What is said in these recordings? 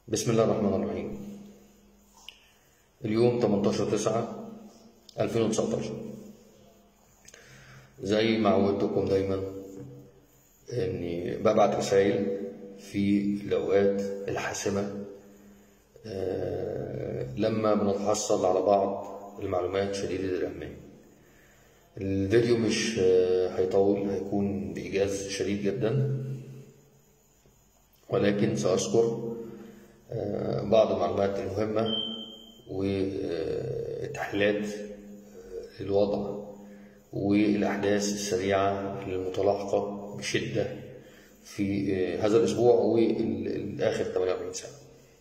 بسم الله الرحمن الرحيم اليوم 18 9 2019 زي ما عودتكم دايما اني ببعت رسائل في الاوقات الحاسمه آه، لما بنتحصل على بعض المعلومات شديده الاهميه الفيديو مش آه، هيطول هيكون بايجاز شديد جدا ولكن ساذكر آه، بعض المعلومات المهمة وتحليلات الوضع والأحداث السريعة المتلاحقة بشدة في آه، هذا الأسبوع والآخر 48 ساعة.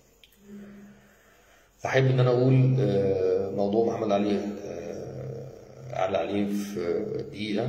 أحب إن أنا أقول آه، موضوع محمد علي آه، على عليه في دقيقة.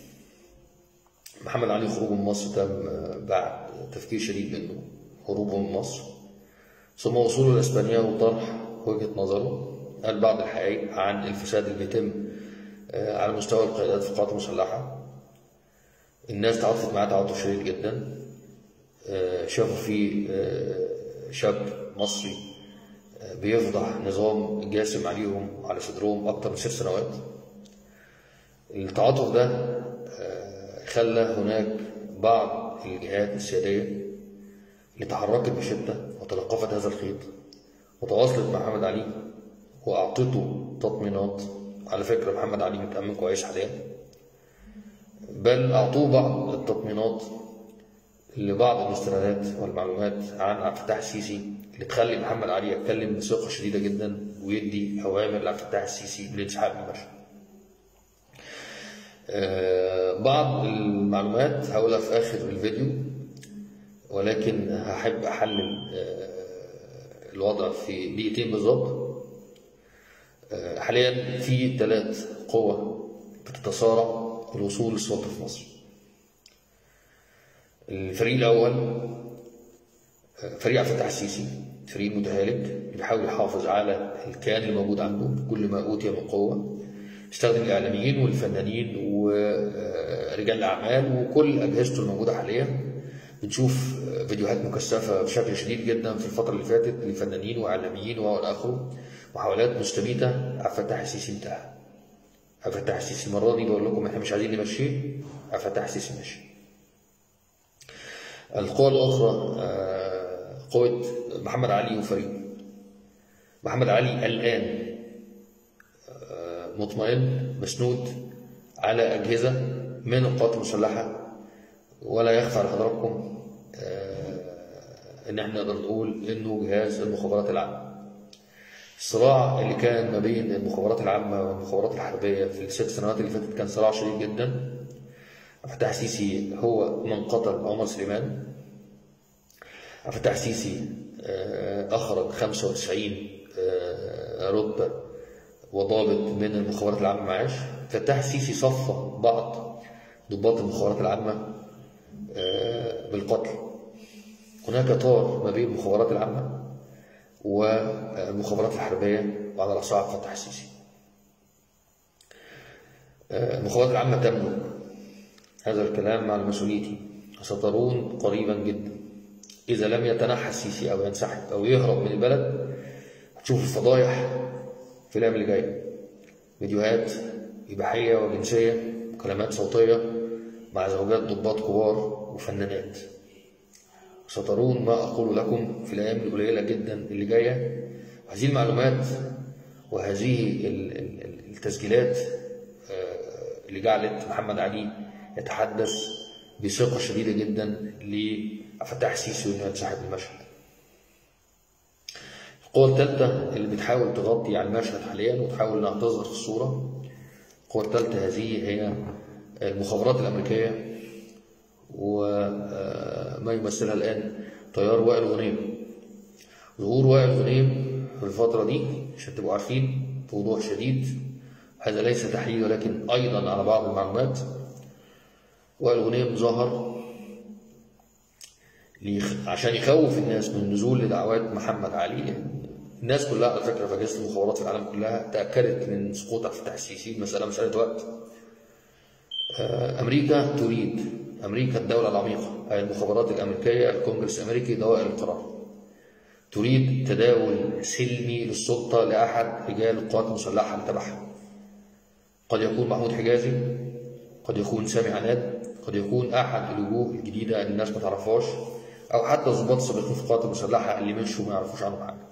محمد علي خروجه من مصر تم آه، بعد تفكير شديد منه هروبه من مصر ثم وصوله لإسبانيا وطرح وجهة نظره قال بعض الحقائق عن الفساد اللي بيتم آه، على مستوى القيادات في القوات المسلحة الناس تعاطفت معاه تعاطف شديد جدا آه، شافوا فيه آه، شاب مصري آه، بيفضح نظام جاسم عليهم على صدرهم أكتر من ست سنوات التعاطف ده آه، خلى هناك بعض الجهات السيادية اللي تحركت بشدة وتلقفت هذا الخيط وتواصلت مع محمد علي وأعطته تطمينات على فكرة محمد علي متأمن كويس حاليا بل أعطوه بعض التطمينات لبعض المستندات والمعلومات عن عبد الفتاح السيسي اللي تخلي محمد علي يتكلم بثقة شديدة جدا ويدي أوامر لعبد الفتاح السيسي بالانسحاب من المشهد. آه، بعض المعلومات هقولها في آخر الفيديو ولكن هحب أحلل آه، الوضع في دقيقتين بالظبط آه، حاليا في ثلاث قوى بتتصارع الوصول للسلطة في مصر الفريق الأول آه، فريق عبد الفتاح السيسي فريق متهالك اللي بيحاول يحافظ على الكيان الموجود عنده بكل ما أوتي من قوة يستخدم الإعلاميين والفنانين ورجال الأعمال وكل أجهزته الموجودة حاليا بنشوف فيديوهات مكثفة بشكل شديد جدا في الفترة اللي فاتت لفنانين وإعلاميين وإلى آخره محاولات مستميتة عبد الفتاح السيسي انتهى عبد الفتاح السيسي المرة دي بقول لكم احنا مش عايزين نمشيه عبد الفتاح السيسي ماشي القوى الأخرى آه، قوة محمد علي وفريقه محمد علي الآن آه، مطمئن مسنود على أجهزة من القوات المسلحة ولا يخفى على حضراتكم آه، إن احنا نقدر نقول إنه جهاز المخابرات العامة. الصراع اللي كان ما بين المخابرات العامة والمخابرات الحربية في الست سنوات اللي فاتت كان صراع شديد جدا. عبد الفتاح السيسي هو من قتل عمر سليمان. عبد الفتاح السيسي آه، أخرج 95 آه، رتبة وضابط من المخابرات العامة معاش. فتاح السيسي صفى بعض ضباط المخابرات العامة آه، بالقتل. هناك طار ما بين المخابرات العامة والمخابرات الحربية وعلى رأسها عبد الفتاح السيسي. آه، المخابرات العامة تملك هذا الكلام مع المسؤوليتي سترون قريبا جدا إذا لم يتنحى السيسي أو ينسحب أو يهرب من البلد هتشوفوا الفضايح في الأيام اللي جاية فيديوهات إباحية وجنسية كلمات صوتية مع زوجات ضباط كبار وفنانات سترون ما أقول لكم في الأيام القليلة جدا اللي جاية هذه المعلومات وهذه ال- ال- ال- التسجيلات آه، اللي جعلت محمد علي يتحدث بثقة شديدة جدا لعبد الفتاح السيسي وإنه ينسحب من المشهد. القوة الثالثة اللي بتحاول تغطي على المشهد حاليا وتحاول إنها تظهر في الصورة القوة الثالثة هذه هي المخابرات الأمريكية وما يمثلها الآن طيار وائل غنيم ظهور وائل غنيم في الفترة دي عشان تبقوا عارفين بوضوح شديد هذا ليس تحليل ولكن أيضا على بعض المعلومات وائل غنيم ظهر ليخ- عشان يخوف الناس من النزول لدعوات محمد علي الناس كلها على فكره في اجهزه المخابرات في العالم كلها تاكدت من سقوط عبد الفتاح السيسي المساله مساله وقت آه، امريكا تريد امريكا الدوله العميقه أي المخابرات الامريكيه الكونجرس الامريكي دوائر القرار تريد تداول سلمي للسلطة لأحد رجال القوات المسلحة اللي تبعها قد يكون محمود حجازي قد يكون سامي عناد قد يكون أحد الوجوه الجديدة اللي الناس ما تعرفهاش أو حتى ضباط سابقين في القوات المسلحة اللي مشوا ما يعرفوش عنهم حاجة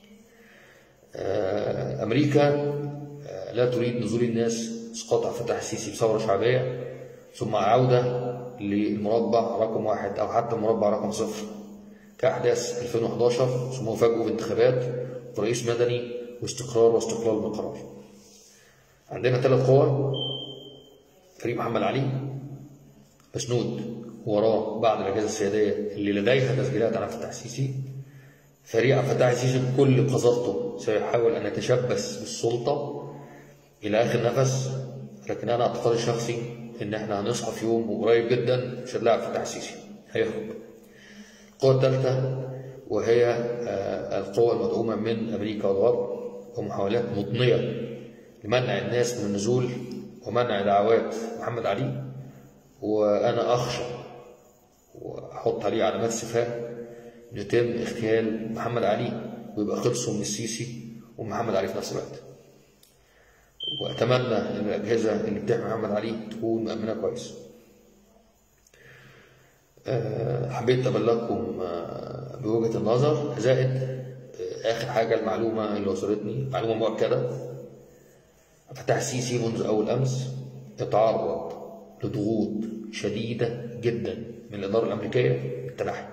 آه، أمريكا آه، لا تريد نزول الناس إسقاط عبد الفتاح السيسي بثورة شعبية ثم عودة للمربع رقم واحد أو حتى المربع رقم صفر كأحداث 2011 ثم فجأة بانتخابات ورئيس مدني واستقرار واستقلال من القرار. عندنا ثلاث قوى فريق محمد علي مسنود وراه بعد الأجازة السيادية اللي لديها تسجيلات عن عبد الفتاح السيسي فريق عبد الفتاح السيسي بكل قذرته سيحاول أن يتشبث بالسلطة إلى آخر نفس لكن أنا اعتقادي الشخصي إن إحنا هنصحى في يوم وقريب جدا مش هنلاقي عبد الفتاح السيسي هيهرب. القوة الثالثة وهي آه، القوى المدعومة من أمريكا والغرب ومحاولات مضنية لمنع الناس من النزول ومنع دعوات محمد علي وأنا أخشى وأحط عليه علامات استفهام إن يتم اغتيال محمد علي ويبقى خلصوا من السيسي ومحمد علي في نفس الوقت. وأتمنى إن الأجهزة اللي بتحمي محمد علي تكون مأمنة كويس. آه، حبيت أبلغكم آه، بوجهة النظر زائد آه، آخر حاجة المعلومة اللي وصلتني معلومة مؤكدة فتح السيسي منذ أول أمس يتعرض لضغوط شديدة جدا من الإدارة الأمريكية بالتنحي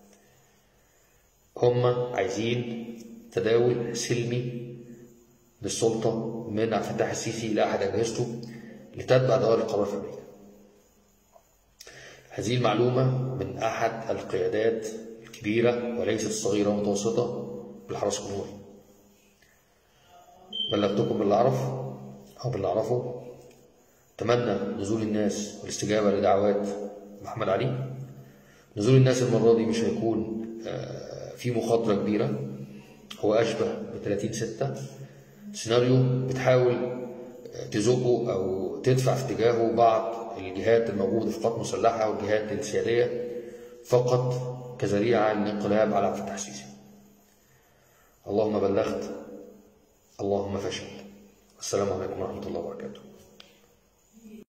هم عايزين تداول سلمي للسلطة من عبد الفتاح السيسي إلى أحد أجهزته لتتبع دوائر القرار في أمريكا هذه المعلومة من أحد القيادات الكبيرة وليست الصغيرة والمتوسطة بالحرس الجمهوري بلغتكم باللي أعرف أو باللي أعرفه أتمنى نزول الناس والاستجابة لدعوات محمد علي نزول الناس المرة دي مش هيكون آه، في مخاطرة كبيرة هو أشبه ب 30 ستة سيناريو بتحاول آه، تزقه أو تدفع في اتجاهه بعض الجهات الموجودة في قوات مسلحة والجهات السيادية فقط كذريعة للانقلاب على عبد الفتاح السيسي اللهم بلغت اللهم فشل السلام عليكم ورحمة الله وبركاته